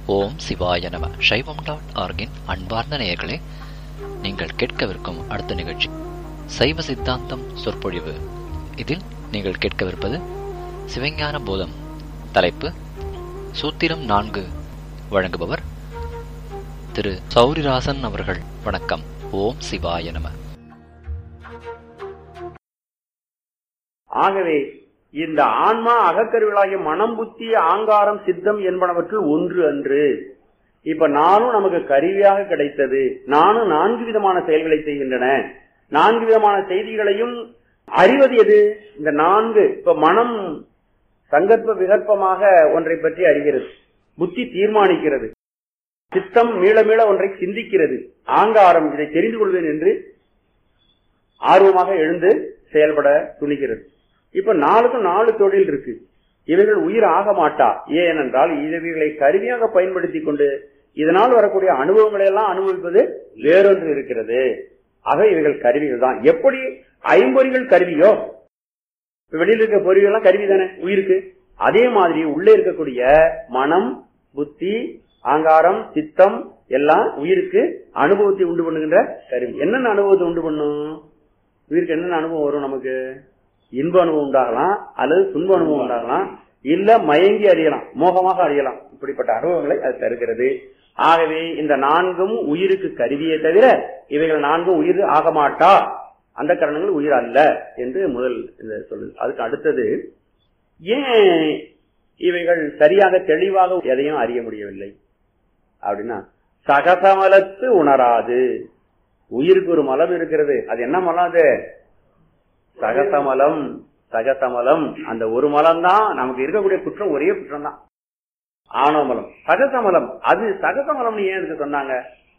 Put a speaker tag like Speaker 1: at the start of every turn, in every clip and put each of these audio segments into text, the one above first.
Speaker 1: ஓம் சிவாய நம சைவம் டாட் ஆர்கின் அன்பார்ந்த நேயர்களே நீங்கள் கேட்கவிருக்கும் அடுத்த நிகழ்ச்சி சைவ சித்தாந்தம் சொற்பொழிவு இதில் நீங்கள் கேட்கவிருப்பது சிவஞான போதம் தலைப்பு சூத்திரம் நான்கு வழங்குபவர் திரு சௌரிராசன் அவர்கள் வணக்கம் ஓம் சிவாய நம
Speaker 2: ஆகவே இந்த ஆன்மா அகக்கருவிலாகிய மனம் புத்தி ஆங்காரம் சித்தம் என்பனவற்றுள் ஒன்று அன்று இப்ப நானும் நமக்கு கருவியாக கிடைத்தது நானும் நான்கு விதமான செயல்களை செய்கின்றன நான்கு விதமான செய்திகளையும் அறிவது எது இந்த நான்கு இப்ப மனம் சங்கற்ப விகற்பமாக ஒன்றை பற்றி அறிகிறது புத்தி தீர்மானிக்கிறது சித்தம் மீள மீள ஒன்றை சிந்திக்கிறது ஆங்காரம் இதை தெரிந்து கொள்வேன் என்று ஆர்வமாக எழுந்து செயல்பட துணிகிறது இப்ப நாலுக்கும் நாலு தொழில் இருக்கு இவைகள் உயிர் ஆக மாட்டா ஏனென்றால் இவைகளை கருவியாக பயன்படுத்தி கொண்டு இதனால் வரக்கூடிய அனுபவங்களை எல்லாம் அனுபவிப்பது வேறொன்று இருக்கிறது ஆக இவைகள் கருவிகள் தான் எப்படி ஐம்பொறிகள் கருவியோ இப்ப வெளியில இருக்க பொறிகள் எல்லாம் கருவி தானே உயிருக்கு அதே மாதிரி உள்ளே இருக்கக்கூடிய மனம் புத்தி ஆங்காரம் சித்தம் எல்லாம் உயிருக்கு அனுபவத்தை உண்டு பண்ணுகின்ற கருவி என்னென்ன அனுபவத்தை உண்டு பண்ணும் உயிருக்கு என்னென்ன அனுபவம் வரும் நமக்கு இன்ப அனுபவம் உண்டாகலாம் அல்லது துன்ப அனுபவம் உண்டாகலாம் இல்ல மயங்கி அறியலாம் மோகமாக அறியலாம் இப்படிப்பட்ட அனுபவங்களை அது தருகிறது ஆகவே இந்த நான்கும் உயிருக்கு கருவியே தவிர இவைகள் நான்கும் உயிர் ஆக மாட்டா அந்த கரணங்கள் உயிர் அல்ல என்று முதல் இந்த சொல்லுது அதுக்கு அடுத்தது ஏன் இவைகள் சரியாக தெளிவாக எதையும் அறிய முடியவில்லை அப்படின்னா சகசமலத்து உணராது உயிருக்கு ஒரு மலம் இருக்கிறது அது என்ன மலம் அது சகசமலம் சகசமலம் அந்த ஒரு மலம் தான் நமக்கு இருக்கக்கூடிய குற்றம் ஒரே குற்றம் தான் ஆணவமலம் சகசமலம் அது சகசமலம்னு ஏன் இதுக்கு சொன்னாங்க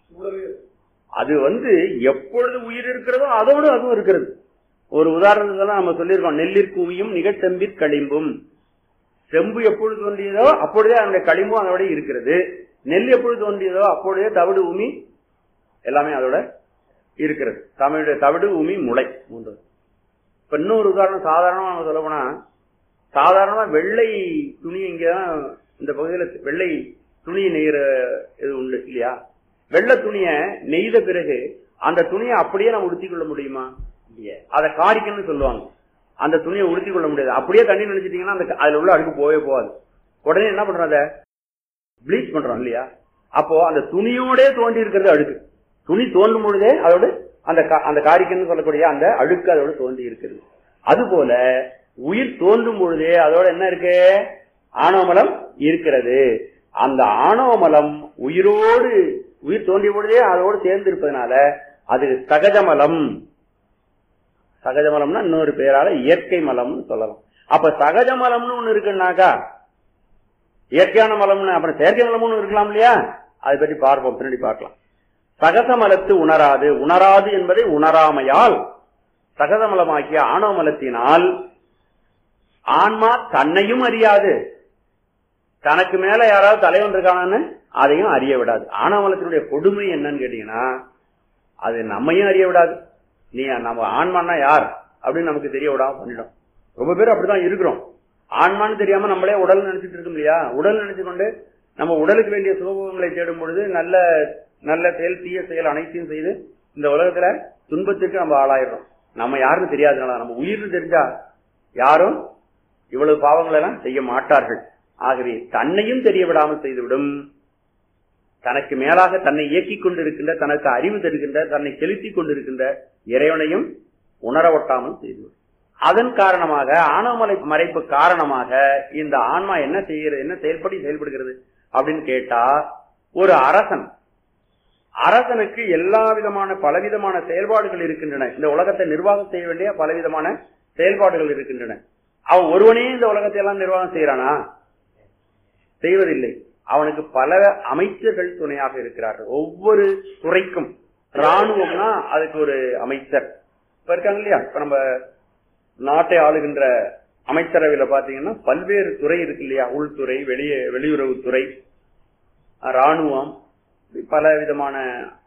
Speaker 2: அது வந்து எப்பொழுது உயிர் இருக்கிறதோ அதோடு அதுவும் இருக்கிறது ஒரு உதாரணத்துக்கு நம்ம சொல்லியிருக்கோம் நெல்லிற்குவியும் நிகழ்த்தம்பிற் களிம்பும் செம்பு எப்பொழுது தோன்றியதோ அப்பொழுதே அதனுடைய களிம்பும் அதோட இருக்கிறது நெல் எப்பொழுது தோன்றியதோ அப்பொழுதே தவிடு உமி எல்லாமே அதோட இருக்கிறது தமிழுடைய தவிடு உமி முளை மூன்று இப்ப இன்னொரு உதாரணம் சாதாரணமா நம்ம சொல்ல போனா சாதாரணமா வெள்ளை துணி இங்கதான் இந்த பகுதியில வெள்ளை துணி நெய்கிற இது உண்டு இல்லையா வெள்ளை துணிய நெய்த பிறகு அந்த துணியை அப்படியே நம்ம உடுத்திக் கொள்ள முடியுமா இல்லையே அதை காரிக்கன்னு சொல்லுவாங்க அந்த துணியை உடுத்திக் கொள்ள முடியாது அப்படியே தண்ணி நினைச்சிட்டீங்கன்னா அந்த அதுல உள்ள அழுக்கு போகவே போகாது உடனே என்ன பண்றோம் அதை ப்ளீச் பண்றோம் இல்லையா அப்போ அந்த துணியோடே தோண்டி இருக்கிறது அழுக்கு துணி தோன்றும் பொழுதே அதோடு அந்த அந்த காரிக்கன்னு சொல்லக்கூடிய அந்த அழுக்கு அதோட தோன்றி இருக்கிறது அதுபோல உயிர் தோன்றும் பொழுதே அதோட என்ன இருக்கு ஆணவமலம் இருக்கிறது அந்த ஆணவமலம் உயிரோடு உயிர் தோன்றிய பொழுதே அதோடு சேர்ந்து இருப்பதனால அது சகஜமலம் சகஜமலம்னா இன்னொரு பேரால இயற்கை மலம்னு சொல்லலாம் அப்ப சகஜமலம்னு ஒண்ணு இருக்குன்னாக்கா இயற்கையான மலம்னு அப்புறம் செயற்கை மலம்னு இருக்கலாம் இல்லையா அதை பற்றி பார்ப்போம் பின்னாடி பார்க்கலாம் சகசமலத்து உணராது உணராது என்பதை உணராமையால் சகசமலமாக்கிய ஆணவமலத்தினால் ஆன்மா தன்னையும் அறியாது தனக்கு மேல யாராவது தலைவன் இருக்கானு அதையும் அறிய விடாது ஆணவமலத்தினுடைய கொடுமை என்னன்னு கேட்டீங்கன்னா அது நம்மையும் அறிய விடாது நீ நம்ம ஆன்மான்னா யார் அப்படின்னு நமக்கு தெரிய விடாம பண்ணிடும் ரொம்ப பேர் அப்படிதான் இருக்கிறோம் ஆன்மான்னு தெரியாம நம்மளே உடல் நினைச்சிட்டு இருக்கோம் இல்லையா உடல் நினைச்சு கொண்டு நம்ம உடலுக்கு வேண்டிய சுகபோகங்களை தேடும் பொழுது நல்ல நல்ல செயல் தீய செயல் அனைத்தையும் செய்து இந்த உலகத்துல துன்பத்திற்கு நம்ம ஆளாயிடுறோம் நம்ம யாருன்னு தெரியாதனால நம்ம உயிர்னு தெரிஞ்சா யாரும் இவ்வளவு பாவங்கள் எல்லாம் செய்ய மாட்டார்கள் ஆகவே தன்னையும் தெரிய விடாமல் செய்துவிடும் தனக்கு மேலாக தன்னை இயக்கிக் கொண்டிருக்கின்ற தனக்கு அறிவு தருகின்ற தன்னை செலுத்திக் கொண்டிருக்கின்ற இறைவனையும் உணர ஒட்டாமல் செய்துவிடும் அதன் காரணமாக ஆணவமலை மறைப்பு காரணமாக இந்த ஆன்மா என்ன செய்கிறது என்ன செயல்படி செயல்படுகிறது அப்படின்னு கேட்டா ஒரு அரசன் அரசனுக்கு எல்லா விதமான பலவிதமான செயல்பாடுகள் இருக்கின்றன இந்த உலகத்தை நிர்வாகம் செய்ய வேண்டிய பலவிதமான செயல்பாடுகள் இருக்கின்றன அவன் ஒருவனே இந்த உலகத்தை எல்லாம் நிர்வாகம் செய்யறானா செய்வதில்லை அவனுக்கு பல அமைச்சர்கள் துணையாக இருக்கிறார்கள் ஒவ்வொரு துறைக்கும் ராணுவம்னா அதுக்கு ஒரு அமைச்சர் இப்ப இருக்காங்க இல்லையா இப்ப நம்ம நாட்டை ஆளுகின்ற அமைச்சரவையில பாத்தீங்கன்னா பல்வேறு துறை இருக்கு இல்லையா உள்துறை வெளியே வெளியுறவுத்துறை ராணுவம் பல விதமான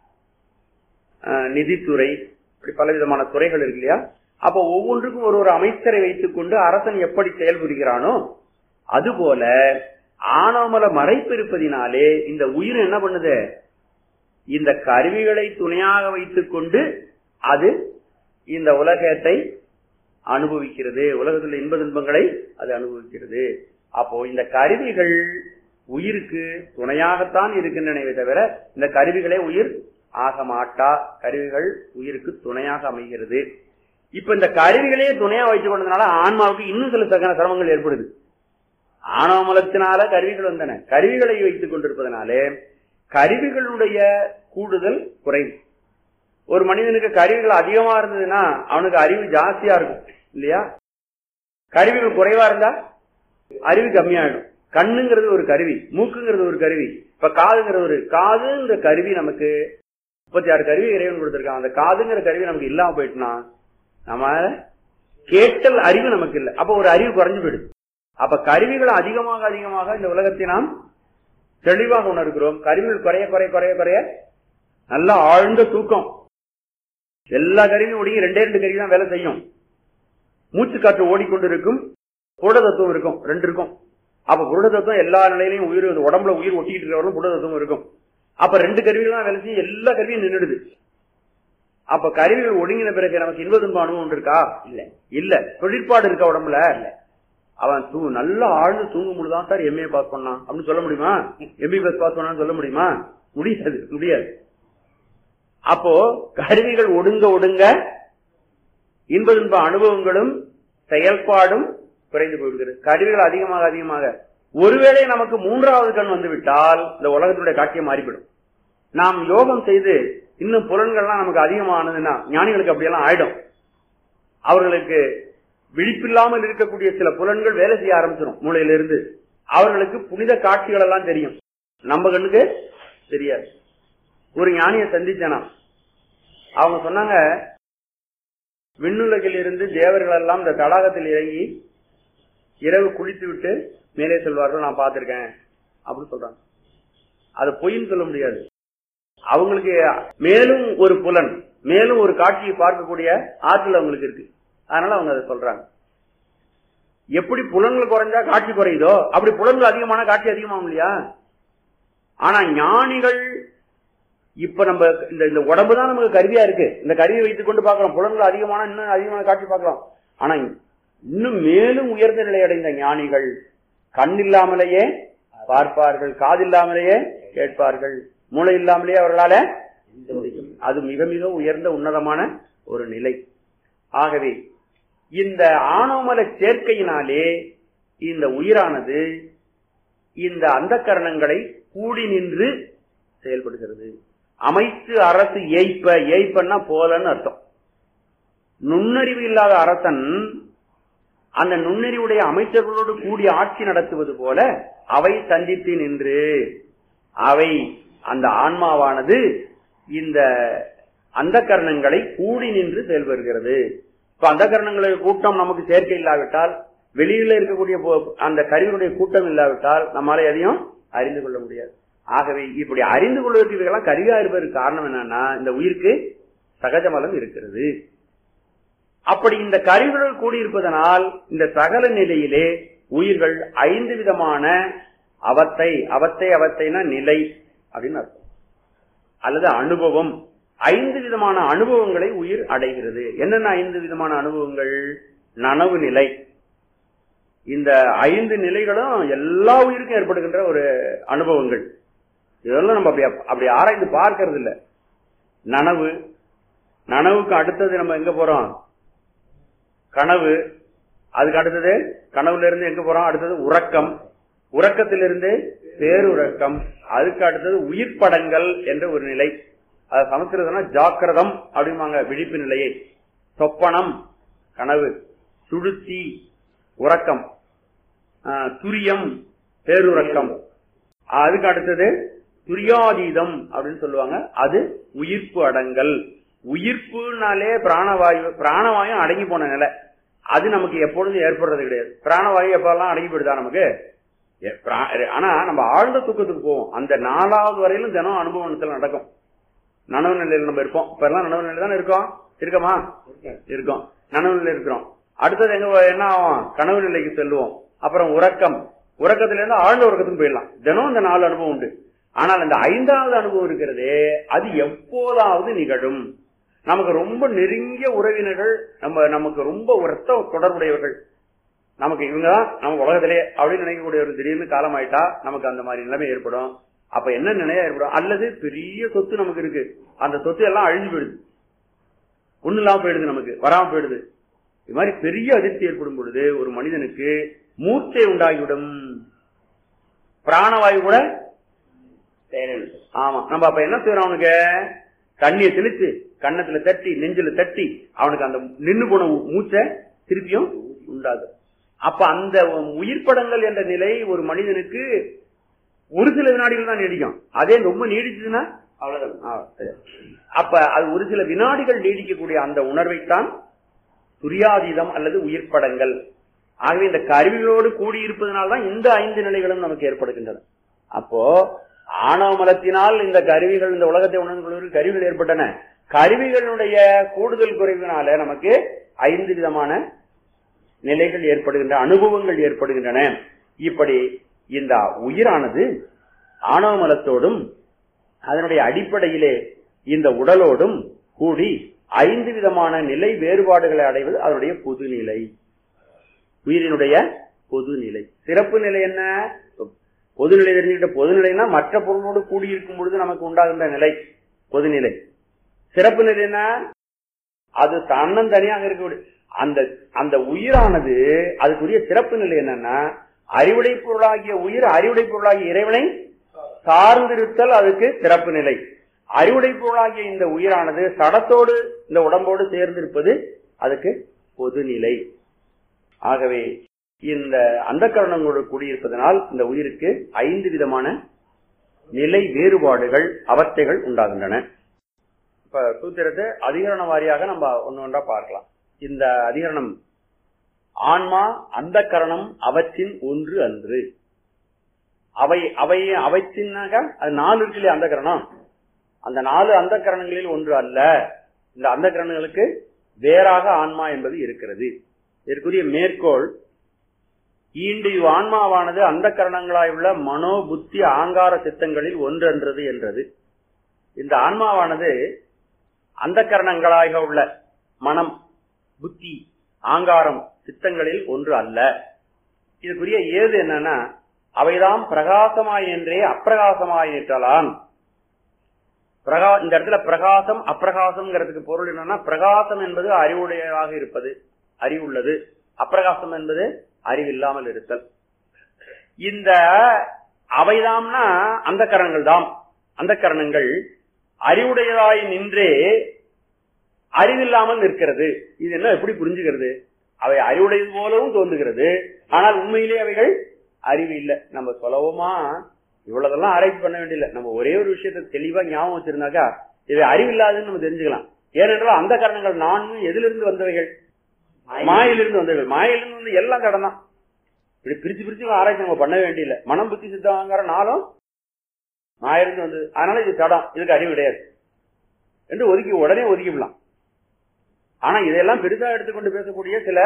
Speaker 2: நிதித்துறை இப்படி பல விதமான துறைகள் இருக்கு இல்லையா அப்ப ஒவ்வொன்றுக்கும் ஒரு ஒரு அமைச்சரை வைத்துக் கொண்டு அரசன் எப்படி செயல்புரிகிறானோ அதுபோல ஆணவமல மறைப்பு இருப்பதினாலே இந்த உயிர் என்ன பண்ணுது இந்த கருவிகளை துணையாக வைத்துக் கொண்டு அது இந்த உலகத்தை அனுபவிக்கிறது உலகத்தில் இன்ப துன்பங்களை அது அனுபவிக்கிறது அப்போ இந்த கருவிகள் உயிருக்கு துணையாகத்தான் இருக்கின்றனவே தவிர இந்த கருவிகளே உயிர் ஆக மாட்டா கருவிகள் உயிருக்கு துணையாக அமைகிறது இப்ப இந்த கருவிகளே துணையா வைத்துக் கொண்டதுனால ஆன்மாவுக்கு இன்னும் சில சகன சிரமங்கள் ஏற்படுது ஆணவ மலத்தினால கருவிகள் வந்தன கருவிகளை வைத்துக் கொண்டிருப்பதனாலே கருவிகளுடைய கூடுதல் குறைவு ஒரு மனிதனுக்கு கருவிகள் அதிகமா இருந்ததுன்னா அவனுக்கு அறிவு ஜாஸ்தியா இருக்கும் இல்லையா கருவிகள் குறைவா இருந்தா அறிவு கம்மியாயிடும் கண்ணுங்கிறது ஒரு கருவி மூக்குங்கிறது ஒரு கருவி இப்ப காதுங்கிறது ஒரு காதுங்கிற கருவி நமக்கு முப்பத்தி ஆறு கருவி இறைவன் கொடுத்திருக்கான் அந்த காதுங்கிற கருவி நமக்கு இல்லாம போயிட்டுனா நம்ம கேட்டல் அறிவு நமக்கு இல்லை அப்ப ஒரு அறிவு குறைஞ்சு போயிடுது அப்ப கருவிகள் அதிகமாக அதிகமாக இந்த உலகத்தை நாம் தெளிவாக உணர்கிறோம் கருவிகள் குறைய குறைய குறைய குறைய நல்லா ஆழ்ந்த தூக்கம் எல்லா கருவியும் ஒடுங்கி ரெண்டே ரெண்டு கருவி தான் வேலை செய்யும் மூச்சு காற்று ஓடிக்கொண்டிருக்கும் புருட தத்துவம் இருக்கும் ரெண்டு இருக்கும் அப்ப புருட தத்துவம் எல்லா நிலையிலையும் உயிர் உடம்புல உயிர் ஒட்டிக்கிட்டு இருக்கிறவரும் புருட தத்துவம் இருக்கும் அப்ப ரெண்டு கருவிகள் தான் வேலை செய்யும் எல்லா கருவியும் நின்றுடுது அப்ப கருவிகள் ஒடுங்கின பிறகு நமக்கு இன்ப துன்ப அனுபவம் இருக்கா இல்ல இல்ல தொழிற்பாடு இருக்கா உடம்புல இல்ல அவன் தூ நல்லா ஆழ்ந்து தூங்கும் பொழுதுதான் சார் எம்ஏ பாஸ் பண்ணான் அப்படின்னு சொல்ல முடியுமா எம்பிபிஎஸ் பாஸ் பண்ணான்னு சொல்ல முடியுமா முடியாது முடியாது அப்போ கருவிகள் ஒடுங்க ஒடுங்க இன்ப துன்ப அனுபவங்களும் செயல்பாடும் குறைந்து போய்விடுகிறது கருவிகள் அதிகமாக அதிகமாக ஒருவேளை நமக்கு மூன்றாவது கண் வந்து விட்டால் இந்த உலகத்தினுடைய காட்சியம் மாறிவிடும் நாம் யோகம் செய்து இன்னும் புலன்கள்லாம் நமக்கு அதிகமானதுன்னா ஞானிகளுக்கு அப்படியெல்லாம் ஆயிடும் அவர்களுக்கு விழிப்பில்லாமல் இருக்கக்கூடிய சில புலன்கள் வேலை செய்ய ஆரம்பிச்சிடும் மூளையிலிருந்து அவர்களுக்கு புனித காட்சிகள் எல்லாம் தெரியும் நம்ம கண்ணுக்கு தெரியாது ஒரு ஞானியை சந்திச்சனா அவங்க சொன்னாங்க விண்ணுலகில் இருந்து தேவர்கள் எல்லாம் இந்த தடாகத்தில் இறங்கி இரவு குளித்து விட்டு மேலே செல்வார்கள் நான் பார்த்திருக்கேன் அப்படின்னு சொல்றாங்க அது பொய்ன்னு சொல்ல முடியாது அவங்களுக்கு மேலும் ஒரு புலன் மேலும் ஒரு காட்சியை பார்க்கக்கூடிய ஆற்றல் அவங்களுக்கு இருக்கு அதனால அவங்க அதை சொல்றாங்க எப்படி புலன்கள் குறைஞ்சா காட்சி குறையுதோ அப்படி புலன்கள் அதிகமான காட்சி அதிகமாகும் இல்லையா ஆனா ஞானிகள் இப்ப நம்ம இந்த இந்த உடம்பு தான் நமக்கு கருவியா இருக்கு இந்த கருவியை வைத்துக் கொண்டு பார்க்கிறோம் புலன்கள் அதிகமான இன்னும் அதிகமான காட்சி பார்க்கலாம் ஆனா இன்னும் மேலும் உயர்ந்த நிலை அடைந்த ஞானிகள் கண் இல்லாமலேயே பார்ப்பார்கள் காதில்லாமலேயே கேட்பார்கள் மூளை இல்லாமலேயே அவர்களால அது மிக மிக உயர்ந்த உன்னதமான ஒரு நிலை ஆகவே இந்த ஆணவமல சேர்க்கையினாலே இந்த உயிரானது இந்த அந்த கரணங்களை கூடி நின்று செயல்படுகிறது அமைத்து அரசு ஏய்ப்ப ஏய்ப்பன்னா போலன்னு அர்த்தம் நுண்ணறிவு இல்லாத அரசன் அந்த நுண்ணறிவுடைய அமைச்சர்களோடு கூடி ஆட்சி நடத்துவது போல அவை சந்தித்து நின்று அவை அந்த ஆன்மாவானது இந்த அந்த கரணங்களை கூடி நின்று செயல்படுகிறது இப்ப அந்த கரணங்களுடைய கூட்டம் நமக்கு சேர்க்கை இல்லாவிட்டால் வெளியில இருக்கக்கூடிய அந்த கருவினுடைய கூட்டம் இல்லாவிட்டால் நம்மளால எதையும் அறிந்து கொள்ள முடியாது ஆகவே இப்படி அறிந்து கொள்வதற்கு இவைகளாம் கருவியா இருப்பதற்கு காரணம் என்னன்னா இந்த உயிருக்கு சகஜமலம் இருக்கிறது அப்படி இந்த கருவிகள் கூடியிருப்பதனால் இந்த சகல நிலையிலே உயிர்கள் ஐந்து விதமான அவத்தை அவத்தை அவத்தைனா நிலை அப்படின்னு அர்த்தம் அல்லது அனுபவம் ஐந்து விதமான அனுபவங்களை உயிர் அடைகிறது என்னென்ன ஐந்து விதமான அனுபவங்கள் நனவு நிலை இந்த ஐந்து நிலைகளும் எல்லா உயிருக்கும் ஏற்படுகின்ற ஒரு அனுபவங்கள் இதெல்லாம் நம்ம அப்படி அப்படி ஆராய்ந்து பார்க்கறது இல்ல நனவு நனவுக்கு அடுத்தது நம்ம எங்க போறோம் கனவு அதுக்கு அடுத்தது கனவுல இருந்து எங்க போறோம் அடுத்தது உறக்கம் உறக்கத்திலிருந்து பேருறக்கம் அதுக்கு அடுத்தது உயிர் படங்கள் என்ற ஒரு நிலை அது சமஸ்கிருதம்னா ஜாக்கிரதம் அப்படிம்பாங்க விழிப்பு நிலையை சொப்பனம் கனவு சுழுத்தி உறக்கம் துரியம் பேருறக்கம் அதுக்கு அடுத்தது துரியாதீதம் அப்படின்னு சொல்லுவாங்க அது உயிர்ப்பு அடங்கல் உயிர்ப்புனாலே பிராணவாயு பிராணவாயு அடங்கி போன நிலை அது நமக்கு எப்பொழுதும் ஏற்படுறது கிடையாது பிராணவாயு எப்பெல்லாம் அடங்கி போயிடுதா நமக்கு ஆனா நம்ம ஆழ்ந்த தூக்கத்துக்கு போவோம் அந்த நாலாவது வரையிலும் தினம் அனுபவத்தில் நடக்கும் நனவு நிலையில் நம்ம இருப்போம் இப்ப எல்லாம் நனவு நிலையில தானே இருக்கோம் இருக்கமா இருக்கோம் நனவு நிலையில் இருக்கிறோம் அடுத்தது எங்க என்ன ஆகும் கனவு நிலைக்கு செல்லுவோம் அப்புறம் உறக்கம் உறக்கத்துல இருந்து ஆழ்ந்த உறக்கத்துக்கு போயிடலாம் தினம் இந்த நாலு அனுபவம் உண்டு ஆனால் அந்த ஐந்தாவது அனுபவம் இருக்கிறதே அது எப்போதாவது நிகழும் நமக்கு ரொம்ப நெருங்கிய உறவினர்கள் நம்ம நமக்கு ரொம்ப உரத்த தொடர்புடையவர்கள் நமக்கு இவங்க தான் நம்ம உலகத்திலே அப்படின்னு நினைக்கக்கூடியவர் திடீர்னு காலம் ஆயிட்டா நமக்கு அந்த மாதிரி நிலைமை ஏற்படும் அப்ப என்ன நிலையா ஏற்படும் அல்லது பெரிய சொத்து நமக்கு இருக்கு அந்த சொத்து எல்லாம் அழிஞ்சு போயிடுது ஒண்ணு இல்லாம போயிடுது நமக்கு வராம போயிடுது இது மாதிரி பெரிய அதிர்ச்சி ஏற்படும் பொழுது ஒரு மனிதனுக்கு மூச்சை உண்டாகிவிடும் பிராணவாயு கூட செயலிழக்கும். ஆமா நம்ம அப்ப என்ன செய்யறோம் அவனுக்கு தண்ணியை தெளிச்சு கன்னத்துல தட்டி நெஞ்சில தட்டி அவனுக்கு அந்த நின்னு போன மூச்சை திருப்பியும் உண்டாகும் அப்ப அந்த உயிர்ப்படங்கள் என்ற நிலை ஒரு மனிதனுக்கு ஒரு சில வினாடிகள் தான் நீடிக்கும் அதே ரொம்ப நீடிச்சதுன்னா அவ்வளவுதான் ஆ, சரி. அப்ப அது ஒரு சில வினாடிகள் நீடிக்கக்கூடிய அந்த உணர்வைத்தான் துரியாதீதம் அல்லது உயிர்ப்படங்கள் ஆகவே இந்த கருவிகளோடு கூடியிருப்பதனால்தான் இந்த ஐந்து நிலைகளும் நமக்கு ஏற்படுகின்றன அப்போ ஆணவ மலத்தினால் இந்த கருவிகள் இந்த உலகத்தை உணர்ந்து கொள்வதற்கு கருவிகள் ஏற்பட்டன கருவிகளுடைய கூடுதல் குறைவினால நமக்கு ஐந்து விதமான நிலைகள் ஏற்படுகின்றன அனுபவங்கள் ஏற்படுகின்றன இப்படி இந்த உயிரானது ஆணவ மலத்தோடும் அதனுடைய அடிப்படையிலே இந்த உடலோடும் கூடி ஐந்து விதமான நிலை வேறுபாடுகளை அடைவது அதனுடைய பொதுநிலை உயிரினுடைய பொதுநிலை சிறப்பு நிலை என்ன பொதுநிலை தெரிஞ்சுக்கிட்ட பொதுநிலைனா மற்ற பொருளோடு கூடியிருக்கும் பொழுது நமக்கு உண்டாகின்ற நிலை பொதுநிலை சிறப்பு நிலை என்ன அது தன்னன் தனியாக இருக்கக்கூடிய அந்த அந்த உயிரானது அதுக்குரிய சிறப்பு நிலை என்னன்னா அறிவுடை பொருளாகிய உயிர் அறிவுடை பொருளாகிய இறைவனை சார்ந்திருத்தல் அதுக்கு சிறப்பு நிலை அறிவுடை பொருளாகிய இந்த உயிரானது சடத்தோடு இந்த உடம்போடு சேர்ந்திருப்பது அதுக்கு பொதுநிலை ஆகவே இந்த அந்த கரணங்களோடு கூடியிருப்பதனால் இந்த உயிருக்கு ஐந்து விதமான நிலை வேறுபாடுகள் அவத்தைகள் உண்டாகின்றன இப்ப சூத்திரத்தை அதிகரண வாரியாக நம்ம ஒன்னு ஒன்றா பார்க்கலாம் இந்த அதிகரணம் ஆன்மா அந்த கரணம் அவற்றின் ஒன்று அன்று அவை அவை அவற்றினாக அது நாலு இருக்கு இல்லையா அந்த கரணம் அந்த நாலு அந்த கரணங்களில் ஒன்று அல்ல இந்த அந்த கரணங்களுக்கு வேறாக ஆன்மா என்பது இருக்கிறது இதற்குரிய மேற்கோள் ஈண்டு இவ் ஆன்மாவானது அந்த கரணங்களாய் உள்ள மனோ புத்தி ஆங்கார சித்தங்களில் ஒன்றென்றது என்றது இந்த ஆன்மாவானது அந்த கரணங்களாக உள்ள மனம் புத்தி ஆங்காரம் சித்தங்களில் ஒன்று அல்ல இதுக்குரிய ஏது என்னன்னா அவைதாம் பிரகாசமாய் என்றே அப்பிரகாசமாய் நிற்றலான் பிரகா இந்த இடத்துல பிரகாசம் அப்பிரகாசம்ங்கிறதுக்கு பொருள் என்னன்னா பிரகாசம் என்பது அறிவுடையதாக இருப்பது அறிவுள்ளது அப்பிரகாசம் என்பது அறிவில்லாமல் இருத்தல் இந்த அவைதாம்னா அந்த கரணங்கள் தாம் அந்த கரணங்கள் அறிவுடையதாய் நின்றே அறிவில்லாமல் நிற்கிறது இது என்ன எப்படி புரிஞ்சுக்கிறது அவை அறிவுடையது போலவும் தோன்றுகிறது ஆனால் உண்மையிலே அவைகள் அறிவு இல்லை நம்ம சொல்லவுமா இவ்வளவுதெல்லாம் ஆராய்ச்சி பண்ண வேண்டியதில்லை நம்ம ஒரே ஒரு விஷயத்தை தெளிவா ஞாபகம் வச்சிருந்தாக்கா இவை அறிவில்லாதுன்னு நம்ம தெரிஞ்சுக்கலாம் ஏனென்றால் அந்த காரணங்கள் நான்கு எதிலிருந்து வந்தவைகள் மாயிலிருந்து வந்தவைகள் மாயிலிருந்து வந்து எல்லாம் தடம் தான் இப்படி பிரிச்சு பிரிச்சு ஆராய்ச்சி நம்ம பண்ண வேண்டியதில்லை மனம் புத்தி சித்தங்கிற நாளும் மாயிலிருந்து வந்தது அதனால இது தடம் இதுக்கு அறிவு கிடையாது என்று ஒதுக்கி உடனே ஒதுக்கிவிடலாம் ஆனா இதெல்லாம் பெரிதா எடுத்துக்கொண்டு பேசக்கூடிய சில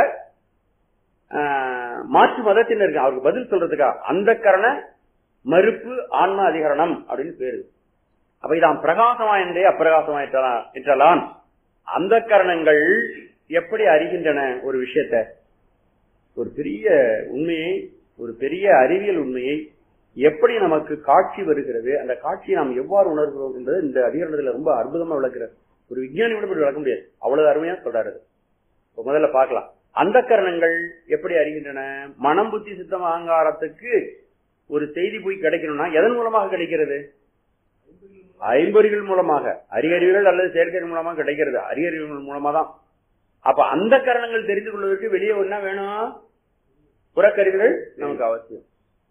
Speaker 2: ஆஹ், மாற்று மதத்தினர் இருக்கு அவருக்கு பதில் சொல்றதுக்கா அந்த கரண மறுப்பு ஆன்ம அதிகரணம் அப்படின்னு பேரு அப்ப இதாம் பிரகாசமா என்றே அப்பிரகாசமா என்றலாம் என்றலான் அந்த கரணங்கள் எப்படி அறிகின்றன ஒரு விஷயத்த ஒரு பெரிய உண்மையை ஒரு பெரிய அறிவியல் உண்மையை எப்படி நமக்கு காட்சி வருகிறது அந்த காட்சியை நாம் எவ்வாறு உணர்கிறோம் என்பது இந்த அதிகரணத்துல ரொம்ப அற்புதமா விளக்குறார் ஒரு விஞ்ஞானி கூட இப்படி விளக்க முடியாது அவ்வளவு அருமையா சொல்றாரு அது. இப்ப முதல்ல பார்க்கலாம் அந்த கரணங்கள் எப்படி அறிகின்றன மனம் புத்தி சித்தம் அகங்காரத்துக்கு ஒரு செய்தி போய் கிடைக்கணும்னா எதன் மூலமாக கிடைக்கிறது ஐம்பொறிகள் மூலமாக அரியறிவுகள் அல்லது செயற்கை மூலமாக கிடைக்கிறது அரியறிவுகள் மூலமா தான் அப்ப அந்த கரணங்கள் தெரிந்து கொள்வதற்கு வெளியே என்ன வேணும் புறக்கருவிகள் நமக்கு அவசியம்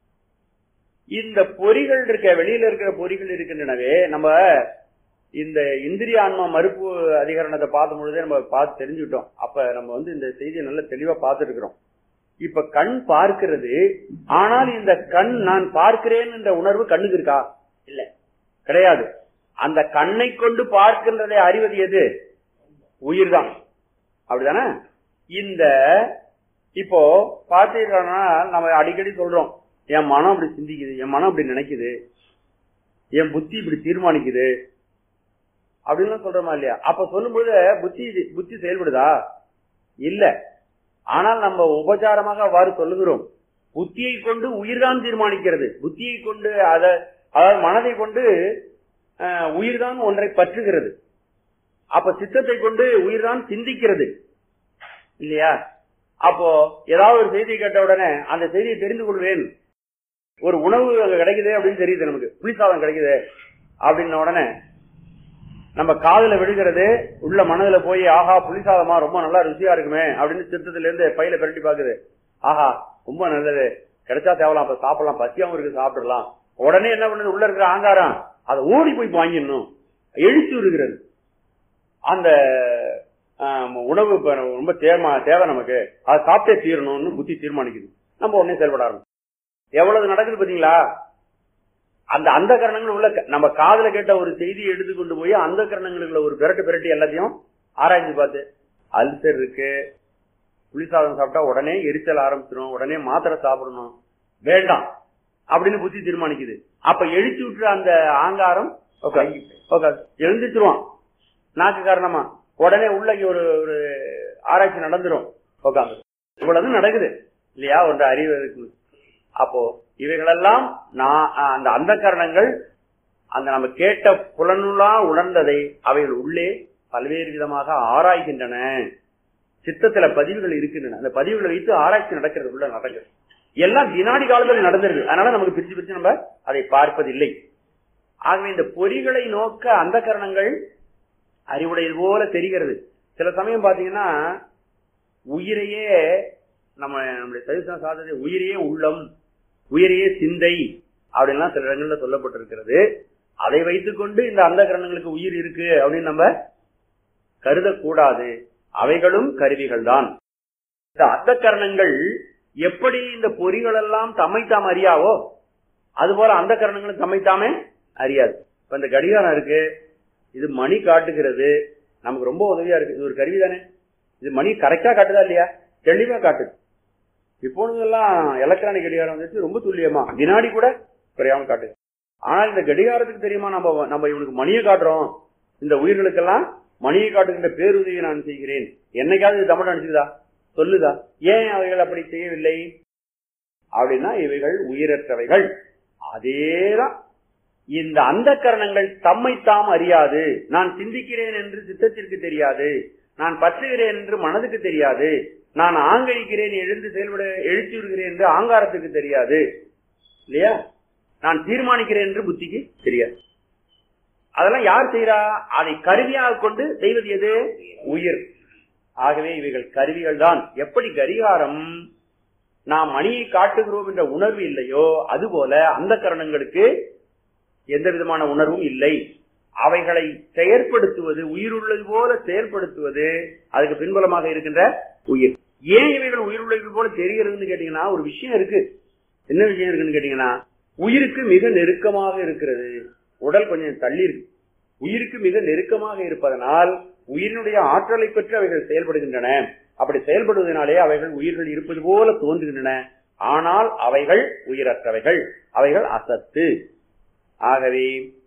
Speaker 2: இந்த பொறிகள் இருக்க வெளியில இருக்கிற பொறிகள் இருக்கின்றனவே நம்ம இந்த இந்திரிய ஆன்மா மறுப்பு அதிகரணத்தை பார்க்கும் பொழுதே நம்ம பார்த்து தெரிஞ்சுக்கிட்டோம் அப்ப நம்ம வந்து இந்த செய்தியை நல்ல தெளிவா பார்த்துட்டு இருக்கிறோம் இப்ப கண் பார்க்கிறது ஆனால் இந்த கண் நான் பார்க்கிறேன் என்ற உணர்வு கண்ணுக்கு இருக்கா இல்ல கிடையாது அந்த கண்ணை கொண்டு பார்க்கின்றதை அறிவது எது உயிர்தான் அப்படிதானே இந்த இப்போ பார்த்தீங்கன்னா நம்ம அடிக்கடி சொல்றோம் என் மனம் அப்படி சிந்திக்குது என் மனம் அப்படி நினைக்குது என் புத்தி இப்படி தீர்மானிக்குது அப்படின்னு சொல்றோமா இல்லையா அப்ப சொல்லும்போது புத்தி புத்தி செயல்படுதா இல்ல ஆனால் நம்ம உபச்சாரமாக அவ்வாறு சொல்லுகிறோம் புத்தியை கொண்டு உயிர்தான் தீர்மானிக்கிறது புத்தியை கொண்டு அத அதாவது மனதை கொண்டு அஹ், உயிர்தான் ஒன்றை பற்றுகிறது அப்ப சித்தத்தை கொண்டு உயிர்தான் சிந்திக்கிறது இல்லையா அப்போ ஏதாவது ஒரு செய்தி கேட்ட உடனே அந்த செய்தியை தெரிந்து கொள்வேன் ஒரு உணவு அங்க கிடைக்குது அப்படின்னு தெரியுது நமக்கு புளிசாதம் கிடைக்குது அப்படின்ன உடனே நம்ம காதுல விழுகிறது உள்ள மனதுல போய் ஆஹா புளிசாதமா ரொம்ப நல்லா ருசியா இருக்குமே அப்படின்னு சித்தத்துல இருந்து பையில பிரட்டி பாக்குது ஆஹா ரொம்ப நல்லது கிடைச்சா தேவலாம் அப்ப சாப்பிடலாம் பசியாவும் இருக்கு சாப்பிடலாம் உடனே என்ன பண்ணுது உள்ள இருக்கிற ஆங்காரம் அதை ஓடி போய் வாங்கிடணும் எழுச்சி வருகிறது அந்த ஆம், உணவு இப்ப ரொம்ப தேமா தேவை நமக்கு அதை சாப்பிட்டே தீரணும்னு புத்தி தீர்மானிக்குது நம்ம உடனே செயல்பட ஆரம்பிச்சோம் எவ்வளவு நடக்குது பாத்தீங்களா அந்த அந்த கரணங்கள் உள்ள க- நம்ம காதுல கேட்ட ஒரு செய்தியை எடுத்து கொண்டு போய் அந்த கரணங்களுக்குள்ள ஒரு பிரட்டு பிரட்டி எல்லாத்தையும் ஆராய்ச்சி பார்த்து அல்சர் இருக்கு புளிசாதம் சாப்பிட்டா உடனே எரிச்சல் ஆரம்பிச்சிடும் உடனே மாத்திரை சாப்பிடணும் வேண்டாம் அப்படின்னு புத்தி தீர்மானிக்குது அப்ப எழுச்சி விட்டுற அந்த ஆங்காரம் உட்காரு. உட்காரு. எழுந்திருச்சிருவான் நாக்கு காரணமா உடனே உள்ள ஒரு ஒரு ஆராய்ச்சி நடந்துரும் உட்காந்து இவ்வளவு நடக்குது இல்லையா ஒன்று அறிவு இருக்கு அப்போ இவைகளெல்லாம் நான் அந்த அந்த கரணங்கள் அந்த நம்ம கேட்ட புலனுலா உணர்ந்ததை அவைகள் உள்ளே பல்வேறு விதமாக ஆராய்கின்றன சித்தத்துல பதிவுகள் இருக்கின்றன அந்த பதிவுகளை வைத்து ஆராய்ச்சி நடக்கிறது உள்ள நடக்குது எல்லாம் வினாடி காலத்தில் நடந்திருக்கு அதனால நமக்கு பிரிச்சு பிரிச்சு நம்ம அதை பார்ப்பதில்லை ஆகவே இந்த பொறிகளை நோக்க அந்த கரணங்கள் அறிவுடையது போல தெரிகிறது சில சமயம் பாத்தீங்கன்னா உயிரையே நம்ம நம்முடைய சரிசன சாதனை உயிரையே உள்ளம் உயிரையே சிந்தை அப்படின்லாம் சில இடங்கள்ல சொல்லப்பட்டிருக்கிறது அதை வைத்துக்கொண்டு இந்த அந்த கரணங்களுக்கு உயிர் இருக்கு அப்படின்னு நம்ம கருதக்கூடாது அவைகளும் கருவிகள் தான் இந்த அந்த கரணங்கள் எப்படி இந்த பொறிகள் எல்லாம் தம்மைத்தாம் அறியாவோ அதுபோல அந்த கரணங்களும் தம்மைத்தாமே அறியாது இப்ப இந்த கடிகாரம் இருக்கு இது மணி காட்டுகிறது நமக்கு ரொம்ப உதவியா இருக்கு இது ஒரு கருவி தானே இது மணி கரெக்டா காட்டுதா இல்லையா தெளிவா காட்டுது இப்பொழுதெல்லாம் எலக்ட்ரானிக் கடிகாரம் வந்துச்சு ரொம்ப துல்லியமா வினாடி கூட குறையாம காட்டுது ஆனா இந்த கடிகாரத்துக்கு தெரியுமா நம்ம நம்ம இவனுக்கு மணியை காட்டுறோம் இந்த உயிர்களுக்கெல்லாம் மணியை காட்டுகின்ற பேருதவியை நான் செய்கிறேன் என்னைக்காவது இது தமிழ் அனுப்பிச்சுதா சொல்லுதா ஏன் அவைகள் அப்படி செய்யவில்லை அப்படின்னா இவைகள் உயிரற்றவைகள் அதேதான் இந்த அந்த கரணங்கள் தம்மை தாம் அறியாது நான் சிந்திக்கிறேன் என்று சித்தத்திற்கு தெரியாது நான் பற்றுகிறேன் என்று மனதுக்கு தெரியாது நான் ஆங்கரிக்கிறேன் எழுந்து செயல்பட எழுச்சி விடுகிறேன் என்று ஆங்காரத்துக்கு தெரியாது இல்லையா நான் தீர்மானிக்கிறேன் என்று புத்திக்கு தெரியாது அதெல்லாம் யார் செய்யறா அதை கருவியாக கொண்டு செய்வது எது உயிர் ஆகவே இவைகள் கருவிகள் தான் எப்படி கரிகாரம் நாம் மணியை காட்டுகிறோம் என்ற உணர்வு இல்லையோ அதுபோல அந்த கரணங்களுக்கு எந்த விதமான உணர்வும் இல்லை அவைகளை செயற்படுத்துவது உயிருள்ளது போல செயற்படுத்துவது அதுக்கு பின்புலமாக இருக்கின்ற உயிர் ஏன் இவைகள் உயிருள்ளது போல தெரிகிறதுன்னு கேட்டீங்கன்னா ஒரு விஷயம் இருக்கு என்ன விஷயம் இருக்குன்னு கேட்டீங்கன்னா உயிருக்கு மிக நெருக்கமாக இருக்கிறது உடல் கொஞ்சம் தள்ளி இருக்கு உயிருக்கு மிக நெருக்கமாக இருப்பதனால் உயிரினுடைய ஆற்றலை பெற்று அவைகள் செயல்படுகின்றன அப்படி செயல்படுவதனாலே அவைகள் உயிர்கள் இருப்பது போல தோன்றுகின்றன ஆனால் அவைகள் உயிரற்றவைகள் அவைகள் அசத்து ஆகவே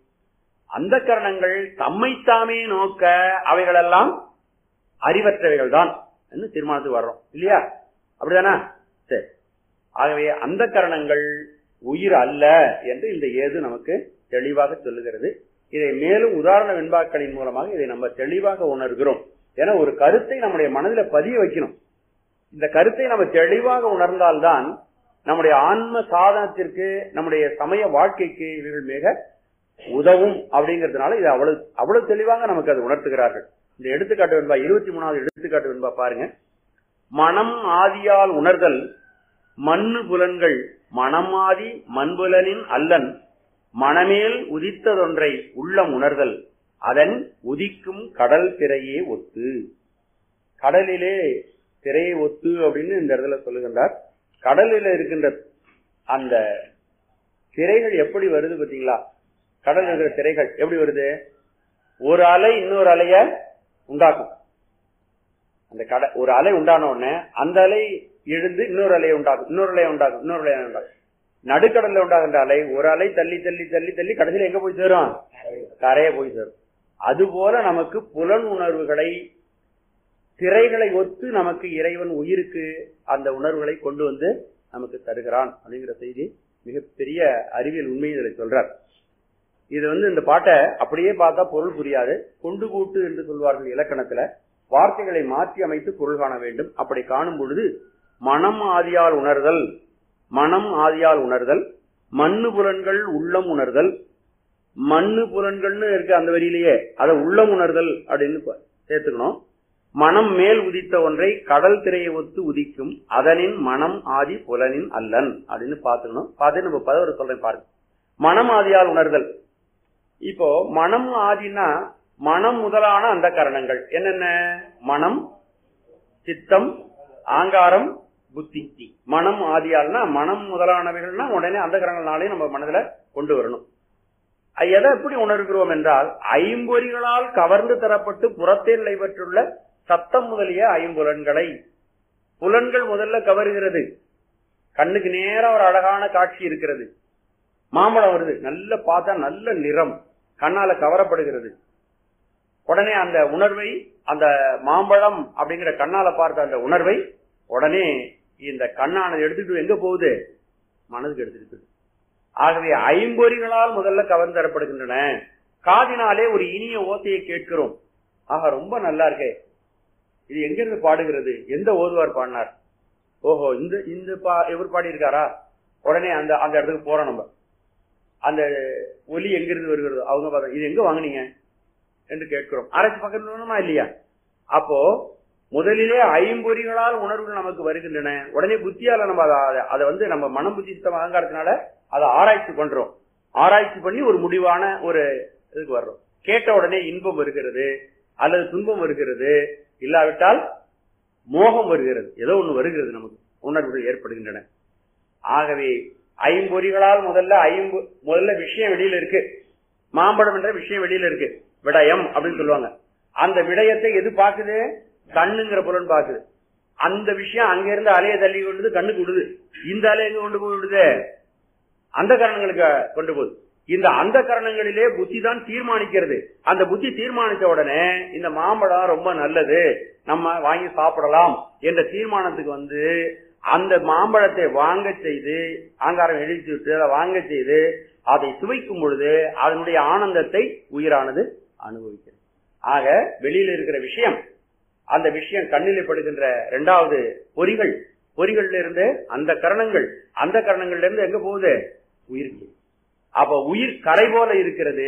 Speaker 2: அந்த கரணங்கள் தம்மைத்தாமே நோக்க அவைகளெல்லாம் அறிவற்றவைகள் தான் என்று தீர்மானத்துக்கு வர்றோம் இல்லையா அப்படிதானா சரி ஆகவே அந்த கரணங்கள் உயிர் அல்ல என்று இந்த ஏது நமக்கு தெளிவாக சொல்லுகிறது இதை மேலும் உதாரண வெண்பாக்களின் மூலமாக இதை நம்ம தெளிவாக உணர்கிறோம் ஏன்னா ஒரு கருத்தை நம்முடைய மனதில் பதிய வைக்கணும் இந்த கருத்தை நம்ம தெளிவாக உணர்ந்தால்தான் நம்முடைய ஆன்ம சாதனத்திற்கு நம்முடைய சமய வாழ்க்கைக்கு இவர்கள் மிக உதவும் அப்படிங்கிறதுனால இது அவ்வளவு அவ்வளவு தெளிவாக நமக்கு அது உணர்த்துகிறார்கள் இந்த எடுத்துக்காட்டு வெண்பா இருபத்தி மூணாவது எடுத்துக்காட்டு வெண்பா பாருங்க மனம் ஆதியால் உணர்தல் மண்ணு புலன்கள் மனமாதி மண்புலனின் அல்லன் மனமேல் உதித்ததொன்றை உள்ளம் உணர்தல் அதன் உதிக்கும் கடல் திரையே ஒத்து கடலிலே திரையை ஒத்து அப்படின்னு இந்த இடத்துல சொல்லுகின்றார் கடலில் இருக்கின்ற அந்த திரைகள் எப்படி வருது பாத்தீங்களா கடல் இருக்கிற திரைகள் எப்படி வருது ஒரு அலை இன்னொரு அலைய உண்டாக்கும் அந்த கடை ஒரு அலை உண்டான உடனே அந்த அலை எழுந்து இன்னொரு அலையை உண்டாக்கும் இன்னொரு அலையை உண்டாக்கும் இன்னொரு அலையை உண்டாக்கும் நடுக்கடல்ல உண்டாகின்ற அலை ஒரு அலை தள்ளி தள்ளி தள்ளி தள்ளி கடைசியில் எங்க போய் சேரும் கரையை போய் சேரும் அதுபோல நமக்கு புலன் உணர்வுகளை திரைகளை ஒத்து நமக்கு இறைவன் உயிருக்கு அந்த உணர்வுகளை கொண்டு வந்து நமக்கு தருகிறான் அப்படிங்கிற செய்தி மிகப்பெரிய அறிவியல் உண்மை இதில் சொல்றார் இது வந்து இந்த பாட்டை அப்படியே பார்த்தா பொருள் புரியாது கொண்டு கூட்டு என்று சொல்வார்கள் இலக்கணத்துல வார்த்தைகளை மாற்றி அமைத்து பொருள் காண வேண்டும் அப்படி காணும் பொழுது மனம் ஆதியால் உணர்தல் மனம் ஆதியால் உணர்தல் மண்ணு புலன்கள் உள்ளம் உணர்தல் மண்ணு புலன்கள்னு இருக்கு அந்த வரியிலேயே அதை உள்ளம் உணர்தல் அப்படின்னு ப- சேர்த்துக்கணும் மனம் மேல் உதித்த ஒன்றை கடல் திரையை ஒத்து உதிக்கும் அதனின் மனம் ஆதி புலனின் அல்லன் அப்படின்னு பார்த்துக்கணும் பார்த்து நம்ம பதவரை சொல்றேன் பாருங்க மனம் ஆதியால் உணர்தல் இப்போ மனம் ஆதினா மனம் முதலான அந்த கரணங்கள் என்னென்ன மனம் சித்தம் ஆங்காரம் புத்தி மனம் ஆதியால்னா மனம் முதலானவைகள்னா உடனே அந்த கரணங்கள்னாலே நம்ம மனதுல கொண்டு வரணும் அது எதை எப்படி உணர்கிறோம் என்றால் ஐம்பொறிகளால் கவர்ந்து தரப்பட்டு புறத்தே நிலை பெற்றுள்ள சத்தம் முதலிய ஐம்புலன்களை புலன்கள் முதல்ல கவருகிறது கண்ணுக்கு நேரா ஒரு அழகான காட்சி இருக்கிறது மாம்பழம் வருது நல்ல பார்த்தா நல்ல நிறம் கண்ணால கவரப்படுகிறது உடனே அந்த உணர்வை அந்த மாம்பழம் அப்படிங்கிற கண்ணால பார்த்த அந்த உணர்வை உடனே இந்த கண்ணானது எடுத்துட்டு எங்க போகுது மனதுக்கு எடுத்துட்டு போகுது. ஆகவே ஐம்பொறிகளால் முதல்ல கவர்ந்தரப்படுகின்றன காதினாலே ஒரு இனிய ஓசையை கேட்கிறோம் ஆக ரொம்ப நல்லா இருக்கே இது எங்கிருந்து பாடுகிறது எந்த ஓதுவார் பாடினார் ஓஹோ இந்த இந்த பா இவர் பாடியிருக்காரா உடனே அந்த அந்த இடத்துக்கு போறோம் நம்ம அந்த ஒலி எங்கிருந்து வருகிறது அவங்க பார்த்தா இது எங்க வாங்குனீங்க என்று கேட்கிறோம் ஆராய்ச்சி பக்கத்துமா இல்லையா அப்போ முதலிலே ஐம்பொறிகளால் உணர்வுகள் நமக்கு வருகின்றன உடனே புத்தியால நம்ம அதை- அதை வந்து நம்ம மனம் புத்தி சித்தம் அகங்காரத்தினால அதை ஆராய்ச்சி பண்றோம் ஆராய்ச்சி பண்ணி ஒரு முடிவான ஒரு இதுக்கு வர்றோம் கேட்ட உடனே இன்பம் வருகிறது அல்லது துன்பம் வருகிறது இல்லாவிட்டால் மோகம் வருகிறது ஏதோ ஒண்ணு வருகிறது நமக்கு உணர்வுகள் ஏற்படுகின்றன ஆகவே ஐம்பொறிகளால் முதல்ல ஐம்பு முதல்ல விஷயம் வெளியில இருக்கு மாம்பழம் என்ற விஷயம் வெளியில இருக்கு விடயம் அப்படின்னு சொல்லுவாங்க அந்த விடயத்தை எது பாக்குது கண்ணுங்கிற புலன் பாக்குது அந்த விஷயம் அங்க இருந்து அலைய தள்ளி கொண்டு கண்ணுக்கு விடுது இந்த அலை எங்க கொண்டு போய் விடுது அந்த கரணங்களுக்கு கொண்டு போகுது இந்த அந்த கரணங்களிலே புத்தி தான் தீர்மானிக்கிறது அந்த புத்தி தீர்மானித்த உடனே இந்த மாம்பழம் ரொம்ப நல்லது நம்ம வாங்கி சாப்பிடலாம் என்ற தீர்மானத்துக்கு வந்து அந்த மாம்பழத்தை வாங்க செய்து ஆங்காரம் எழுதி விட்டு அதை வாங்க செய்து அதை சுவைக்கும் பொழுது அதனுடைய ஆனந்தத்தை உயிரானது அனுபவிக்கிறது ஆக வெளியில இருக்கிற விஷயம் அந்த விஷயம் கண்ணிலே படுகின்ற இரண்டாவது பொறிகள் பொறிகள்ல இருந்து அந்த கரணங்கள் அந்த கரணங்கள்ல இருந்து எங்க போகுது உயிருக்கு அப்ப உயிர் கரை போல இருக்கிறது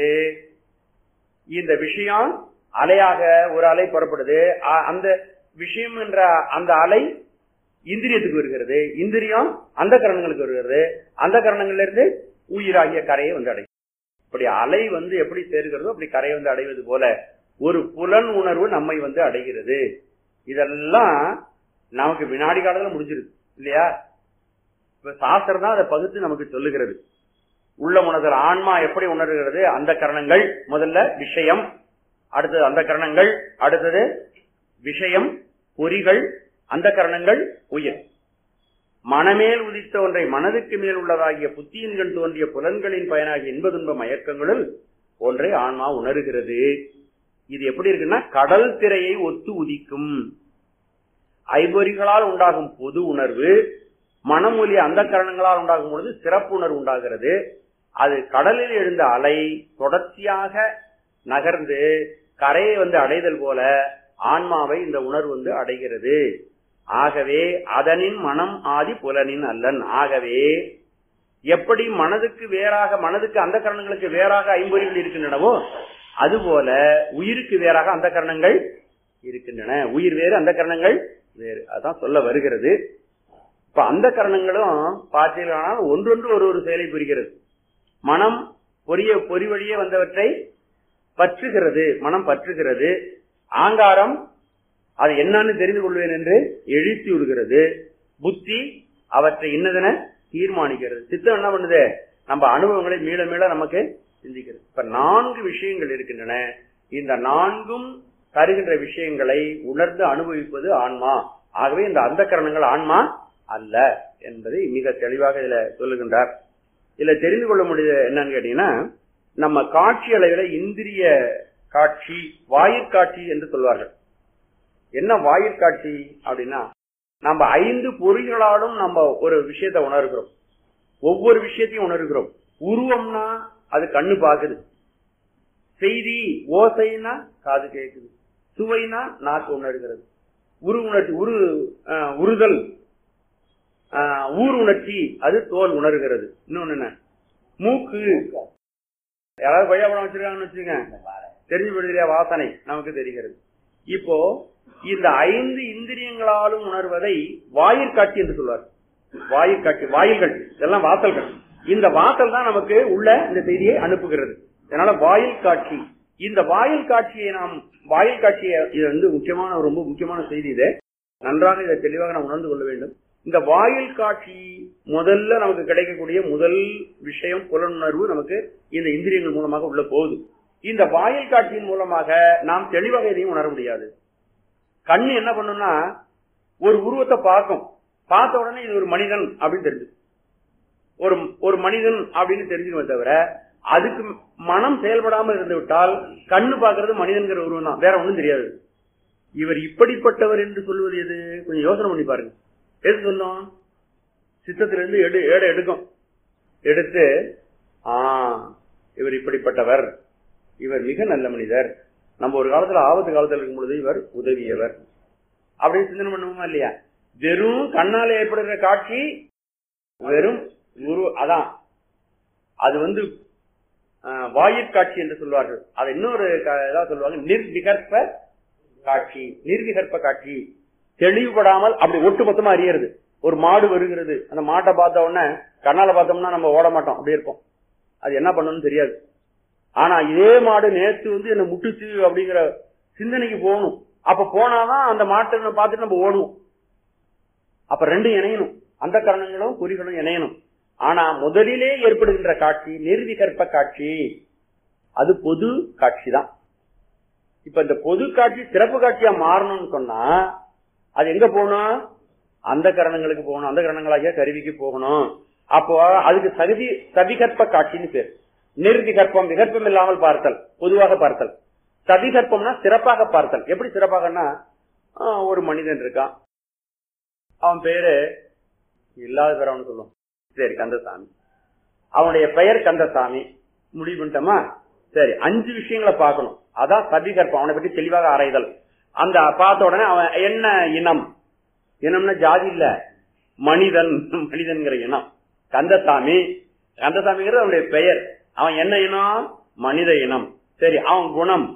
Speaker 2: இந்த விஷயம் அலையாக ஒரு அலை புறப்படுது அ- அந்த விஷயம் என்ற அந்த அலை இந்திரியத்துக்கு வருகிறது இந்திரியம் அந்த கரணங்களுக்கு வருகிறது அந்த கரணங்கள்ல இருந்து உயிராகிய கரையை வந்து அடையும் இப்படி அலை வந்து எப்படி சேர்கிறதோ அப்படி கரையை வந்து அடைவது போல ஒரு புலன் உணர்வு நம்மை வந்து அடைகிறது இதெல்லாம் நமக்கு வினாடி காலத்துல முடிஞ்சிருது இல்லையா இப்ப சாஸ்திரம் தான் அதை பகுத்து நமக்கு சொல்லுகிறது உள்ள உணர்தல் ஆன்மா எப்படி உணர்கிறது அந்த கரணங்கள் முதல்ல விஷயம் அடுத்தது அந்த கரணங்கள் அடுத்தது விஷயம் பொறிகள் அந்த கரணங்கள் உயிர் மனமேல் உதித்த ஒன்றை மனதுக்கு மேல் உள்ளதாகிய புத்தியின்கள் தோன்றிய புலன்களின் பயனாகிய இன்பதுன்ப மயக்கங்களுள் ஒன்றை ஆன்மா உணர்கிறது இது எப்படி இருக்குன்னா கடல் திரையை ஒத்து உதிக்கும் ஐம்பொறிகளால் உண்டாகும் பொது உணர்வு மனமொழி அந்த கரணங்களால் உண்டாகும் பொழுது சிறப்பு உணர்வு உண்டாகிறது அது கடலில் எழுந்த அலை தொடர்ச்சியாக நகர்ந்து கரையை வந்து அடைதல் போல ஆன்மாவை இந்த உணர்வு வந்து அடைகிறது ஆகவே அதனின் மனம் ஆதி புலனின் அல்லன் ஆகவே எப்படி மனதுக்கு வேறாக மனதுக்கு அந்த கரணங்களுக்கு வேறாக ஐம்பொறிகள் இருக்கின்றனவோ அதுபோல உயிருக்கு வேறாக அந்த கரணங்கள் இருக்கின்றன உயிர் வேறு அந்த கரணங்கள் வேறு அதான் சொல்ல வருகிறது இப்ப அந்த கரணங்களும் பார்த்தீர்களானால் ஒன்றொன்று ஒரு ஒரு செயலை புரிகிறது மனம் பொரிய பொறி வழியே வந்தவற்றை பற்றுகிறது மனம் பற்றுகிறது ஆங்காரம் அது என்னன்னு தெரிந்து கொள்வேன் என்று எழுத்தி விடுகிறது புத்தி அவற்றை இன்னதென தீர்மானிக்கிறது சித்தம் என்ன பண்ணுது நம்ம அனுபவங்களை மீள மீள நமக்கு சிந்திக்கிறது இப்ப நான்கு விஷயங்கள் இருக்கின்றன இந்த நான்கும் தருகின்ற விஷயங்களை உணர்ந்து அனுபவிப்பது ஆன்மா ஆகவே இந்த அந்த கரணங்கள் ஆன்மா அல்ல என்பதை மிக தெளிவாக இதுல சொல்லுகின்றார் இதுல தெரிந்து கொள்ள முடியுது என்னன்னு கேட்டீங்கன்னா நம்ம காட்சி அளவில இந்திரிய காட்சி வாயிற்காட்சி என்று சொல்வார்கள் என்ன வாயிற்காட்சி அப்படின்னா நம்ம ஐந்து பொறிகளாலும் நம்ம ஒரு விஷயத்தை உணர்கிறோம் ஒவ்வொரு விஷயத்தையும் உணர்கிறோம் உருவம்னா அது கண்ணு பாக்குது செய்தி ஓசைனா காது கேட்குது சுவைனா நாக்கு உணர்கிறது உரு உணர்ச்சி உரு அஹ், உருதல் அஹ், ஊர் உணர்ச்சி அது தோல் உணர்கிறது இன்னொன்னு என்ன மூக்கு யாராவது கொய்யாப்பழம் வச்சிருக்காங்கன்னு வச்சுக்கோங்க தெரிஞ்சு விடுதலையா வாசனை நமக்கு தெரிகிறது இப்போ இந்த ஐந்து இந்திரியங்களாலும் உணர்வதை வாயிற்காட்சி என்று சொல்வார் வாயிற்காட்சி வாயில்கள் இதெல்லாம் வாசல்கள் இந்த வாசல் தான் நமக்கு உள்ள இந்த செய்தியை அனுப்புகிறது அதனால வாயில் காட்சி இந்த வாயில் காட்சியை நாம் வாயில் காட்சியை இது வந்து முக்கியமான ரொம்ப முக்கியமான செய்தி இது நன்றாக இதை தெளிவாக நாம் உணர்ந்து கொள்ள வேண்டும் இந்த வாயில் காட்சி முதல்ல நமக்கு கிடைக்கக்கூடிய முதல் விஷயம் புலனுணர்வு நமக்கு இந்த இந்திரியங்கள் மூலமாக உள்ள போகுது இந்த வாயில் காட்சியின் மூலமாக நாம் தெளிவாக எதையும் உணர முடியாது கண்ணு என்ன பண்ணும்னா ஒரு உருவத்தை பார்க்கும் பார்த்த உடனே இது ஒரு மனிதன் அப்படின்னு தெரிஞ்சு ஒரு ஒரு மனிதன் அப்படின்னு தெரிஞ்சுக்குமே தவிர அதுக்கு மனம் செயல்படாமல் இருந்து விட்டால் கண்ணு பார்க்கறது மனிதன்கிற உருவம் தான் வேற ஒண்ணும் தெரியாது இவர் இப்படிப்பட்டவர் என்று சொல்வது எது கொஞ்சம் யோசனை பண்ணி பாருங்க எது சொல்லும் சித்தத்திலிருந்து எடு ஏடை எடுக்கும் எடுத்து ஆ இவர் இப்படிப்பட்டவர் இவர் மிக நல்ல மனிதர் நம்ம ஒரு காலத்துல ஆபத்து காலத்துல இருக்கும் பொழுது இவர் உதவியவர் அப்படின்னு சிந்தனை பண்ணுவோமா இல்லையா வெறும் கண்ணால ஏற்படுகிற காட்சி வெறும் குரு அதான் அது வந்து அஹ், வாயிற்காட்சி என்று சொல்வார்கள் அதை இன்னொரு க- இதா சொல்லுவாங்க நிர்விகற்ப காட்சி நிர்விகற்ப காட்சி தெளிவுபடாமல் அப்படி ஒட்டுமொத்தமா அறியறது ஒரு மாடு வருகிறது அந்த மாட்டை பார்த்த உடனே கண்ணால பார்த்தோம்னா நம்ம ஓட மாட்டோம் அப்படி இருப்போம் அது என்ன பண்ணணும்னு தெரியாது ஆனா இதே மாடு நேத்து வந்து என்ன முட்டுச்சு அப்படிங்கிற சிந்தனைக்கு போகணும் அப்ப போனாதான் அந்த மாட்டை பார்த்துட்டு நம்ம ஓடுவோம் அப்ப ரெண்டும் இணையணும் அந்த கரணங்களும் குறிகளும் இணையணும் ஆனா முதலிலே ஏற்படுகின்ற காட்சி நிர்விகற்ப காட்சி அது பொது காட்சி தான் இப்ப இந்த பொது காட்சி சிறப்பு காட்சியா மாறணும்னு சொன்னா அது எங்க போகணும் அந்த கரணங்களுக்கு போகணும் அந்த கரணங்களாகிய கருவிக்கு போகணும் அப்போ அதுக்கு சகுதி சவிகற்ப காட்சின்னு பேர் நிர்விகற்பம் விகற்பம் இல்லாமல் பார்த்தல் பொதுவாக பார்த்தல் சவிகற்பம்னா சிறப்பாக பார்த்தல் எப்படி சிறப்பாகன்னா ஆஹ், ஒரு மனிதன் இருக்கான் அவன் பேரு இல்லாத பேர் அவனு சொல்லுவோம் சரி கந்தசாமி அவனுடைய பெயர் கந்தசாமி முடிவு பண்ணிட்டோமா சரி அஞ்சு விஷயங்களை பார்க்கணும் அதான் சதிகற்பம் அவனை பற்றி தெளிவாக ஆராய்தல் அந்த பார்த்த உடனே அவன் என்ன இனம் இனம்னா ஜாதி இல்ல மனிதன் மனிதன்கிற இனம் கந்தசாமி கந்தசாமிங்கிறது அவனுடைய பெயர் அவன் என்ன இனம் மனித இனம் சரி அவன் குணம்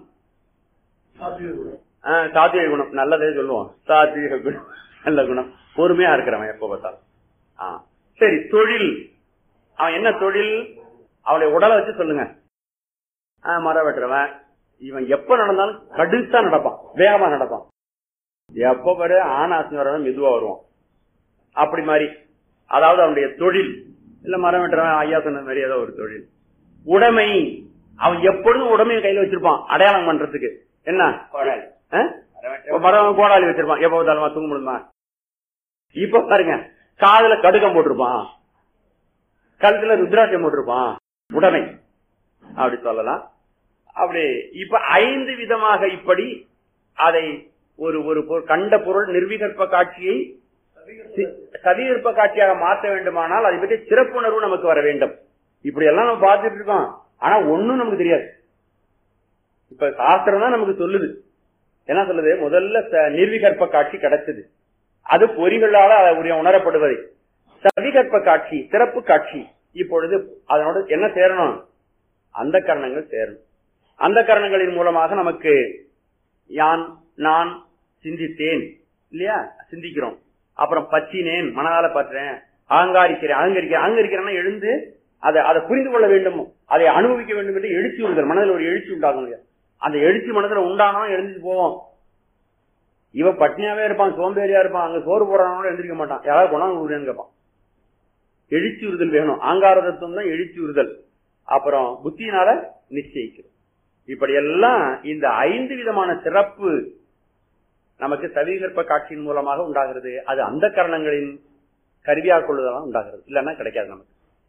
Speaker 2: ஆ, சாத்விக குணம் நல்லதே சொல்லுவோம் சாத்விக குணம் நல்ல குணம் பொறுமையா இருக்கிறவன் எப்ப பார்த்தாலும் ஆ. சரி தொழில் அவன் என்ன தொழில் அவளுடைய உடலை வச்சு சொல்லுங்க ஆ, மரம் வெட்டுறவன் இவன் எப்ப நடந்தாலும் கடுசா நடப்பான் வேகமா நடப்பான் எப்ப பாரு ஆனாசி வரவன் மெதுவா வருவான் அப்படி மாதிரி அதாவது அவனுடைய தொழில் இல்ல மரம் வெட்டுறவன் ஐயா சொன்ன மாதிரி ஏதோ ஒரு தொழில் உடைமை அவன் எப்பொழுதும் உடைமையை கையில வச்சிருப்பான் அடையாளம் பண்றதுக்கு என்ன ஆ? மரம் கோடாலி வச்சிருப்பான் எப்ப பார்த்தாலும் தூங்க முடியுமா இப்ப பாருங்க காதுல கடுகம் போட்டிருப்பான் கழுத்துல ருத்ராட்சம் போட்டிருப்பான் உடைமை அப்படி சொல்லலாம் அப்படி இப்ப ஐந்து விதமாக இப்படி அதை ஒரு ஒரு பொருள் கண்ட பொருள் நிர்விகற்ப காட்சியை சி- சதிகற்ப காட்சியாக மாற்ற வேண்டுமானால் அதை பற்றி சிறப்புணர்வு நமக்கு வர வேண்டும் இப்படி எல்லாம் நம்ம பார்த்துட்டு இருக்கோம் ஆனா ஒண்ணும் நமக்கு தெரியாது இப்ப சாஸ்திரம் தான் நமக்கு சொல்லுது என்ன சொல்லுது முதல்ல ச- நிர்விகற்ப காட்சி கிடைச்சது அது பொறிகளால அதை உரிய- உணரப்படுவது சதிகற்ப காட்சி சிறப்பு காட்சி இப்பொழுது அதனோட என்ன சேரணும் அந்த கரணங்கள் சேரணும் அந்த கரணங்களின் மூலமாக நமக்கு யான் நான் சிந்தித்தேன் இல்லையா சிந்திக்கிறோம் அப்புறம் பற்றினேன் மனதால பற்றேன் அகங்காரிக்கிறேன் அகங்கரிக்கிறேன் அகங்கரிக்கிறேன்னா எழுந்து அதை அதை புரிந்து கொள்ள வேண்டும் அதை அனுபவிக்க வேண்டும் என்று எழுச்சி விடுதல் மனதில் ஒரு எழுச்சி உண்டாகும் இல்லையா அந்த எழுச்சி மனதில் உண்டானா எழுந்துட்டு போவோம் இவன் பட்னியாவே இருப்பான் சோம்பேறியா இருப்பான் அங்க சோறு போடுறானோட எழுந்திருக்க மாட்டான் யாராவது கொண்டாந்து விடுறேன்னு கேட்பான் எழுச்சி உறுதல் வேணும் ஆங்கார தத்துவம் தான் எழுச்சி உறுதல் அப்புறம் புத்தியினால நிச்சயிக்கிறது இப்படி எல்லாம் இந்த ஐந்து விதமான சிறப்பு நமக்கு சவிகற்ப காட்சியின் மூலமாக உண்டாகிறது அது அந்த கரணங்களின் கருவியாக கொள்வதெல்லாம் உண்டாகிறது இல்லைன்னா கிடைக்காது நமக்கு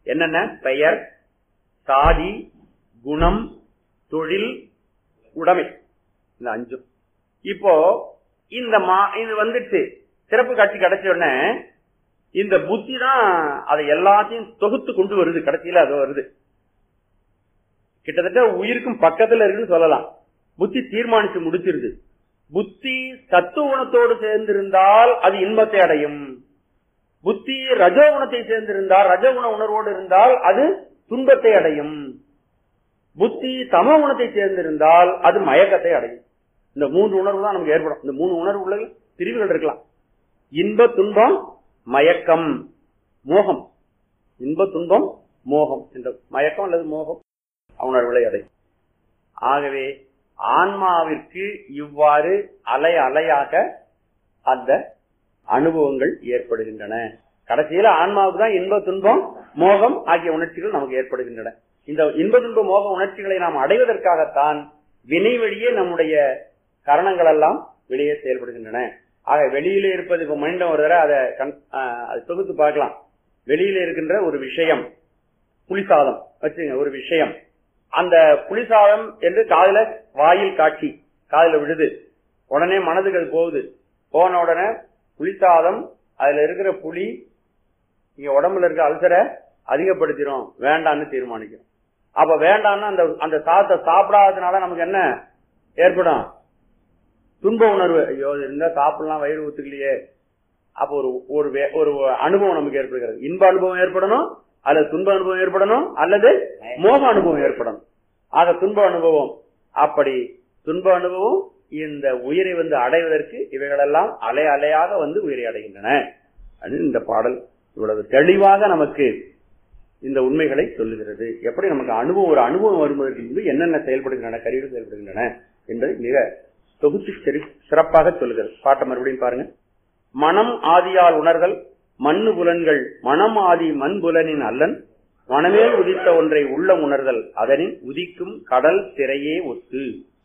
Speaker 2: என்னென்ன பெயர் சாதி குணம் தொழில் உடைமை இந்த அஞ்சும் இப்போ இந்த மா இது வந்துட்டு சிறப்பு காட்சி கிடைச்ச உடனே இந்த புத்தி தான் அதை எல்லாத்தையும் தொகுத்து கொண்டு வருது கடைசியில அது வருது கிட்டத்தட்ட உயிருக்கும் பக்கத்துல இருக்குன்னு சொல்லலாம் புத்தி தீர்மானிச்சு முடிச்சிருது புத்தி சத்துவ குணத்தோடு சேர்ந்திருந்தால் அது இன்பத்தை அடையும் புத்தி ரஜோகுணத்தை சேர்ந்திருந்தால் ரஜகுண உணர்வோடு இருந்தால் அது துன்பத்தை அடையும் புத்தி தமோ குணத்தை சேர்ந்திருந்தால் அது மயக்கத்தை அடையும் இந்த மூன்று உணர்வு தான் நமக்கு ஏற்படும் இந்த மூணு உணர்வு உள்ள பிரிவுகள் இருக்கலாம் இன்ப துன்பம் மயக்கம் மோகம் இன்ப துன்பம் மோகம் என்ற மயக்கம் அல்லது மோகம் உணர்வுகளை அடையும் ஆகவே ஆன்மாவிற்கு இவ்வாறு அலை அலையாக அந்த அனுபவங்கள் ஏற்படுகின்றன கடைசியில ஆன்மாவுக்கு தான் இன்ப துன்பம் மோகம் ஆகிய உணர்ச்சிகள் நமக்கு ஏற்படுகின்றன இந்த இன்ப துன்ப மோக உணர்ச்சிகளை நாம் அடைவதற்காகத்தான் வினை வழியே நம்முடைய கரணங்கள் எல்லாம் வெளியே செயல்படுகின்றன ஆக வெளியில இருப்பது இப்ப மீண்டும் ஒரு தடவை அதை கண் ஆஹ் அதை தொகுத்து பார்க்கலாம் வெளியில இருக்கின்ற ஒரு விஷயம் புலிசாதம் வச்சுங்க ஒரு விஷயம் அந்த புலிசாதம் என்று காதுல வாயில் காட்சி காதுல விழுது உடனே மனதுக்கு அது போகுது போன உடனே புலிசாதம் அதுல இருக்கிற புலி இங்க உடம்புல இருக்க அல்சரை அதிகப்படுத்திடும் வேண்டாம்னு தீர்மானிக்கும் அப்ப வேண்டாம்னா அந்த அந்த சாதத்தை சாப்பிடாததுனால நமக்கு என்ன ஏற்படும் துன்ப உணர்வு ஐயோ இது இருந்தா சாப்பிடலாம் வயிறு ஊத்துக்கலையே அப்ப ஒரு ஒரு வே- ஒரு அனுபவம் நமக்கு ஏற்படுகிறது இன்ப அனுபவம் ஏற்படணும் அல்லது துன்ப அனுபவம் ஏற்படணும் அல்லது மோக அனுபவம் ஏற்படணும் ஆக துன்ப அனுபவம் அப்படி துன்ப அனுபவம் இந்த உயிரை வந்து அடைவதற்கு இவைகளெல்லாம் அலை அலையாக வந்து உயிரை அடைகின்றன அப்படின்னு இந்த பாடல் இவ்வளவு தெளிவாக நமக்கு இந்த உண்மைகளை சொல்லுகிறது எப்படி நமக்கு அனுபவம் ஒரு அனுபவம் வருவதற்கு முன்பு என்னென்ன செயல்படுகின்றன கருவிகள் செயல்படுகின்றன என்பதை மிக தொகுத்து சிறி- சிறப்பாக சொல்லுகிறது பாட்டை மறுபடியும் பாருங்க மனம் ஆதியால் உணர்தல் மண்ணு புலன்கள் மனம் ஆதி மண் புலனின் அல்லன் மனமேல் உதித்த ஒன்றை உள்ள உணர்தல் அதனின் உதிக்கும் கடல் திரையே ஒத்து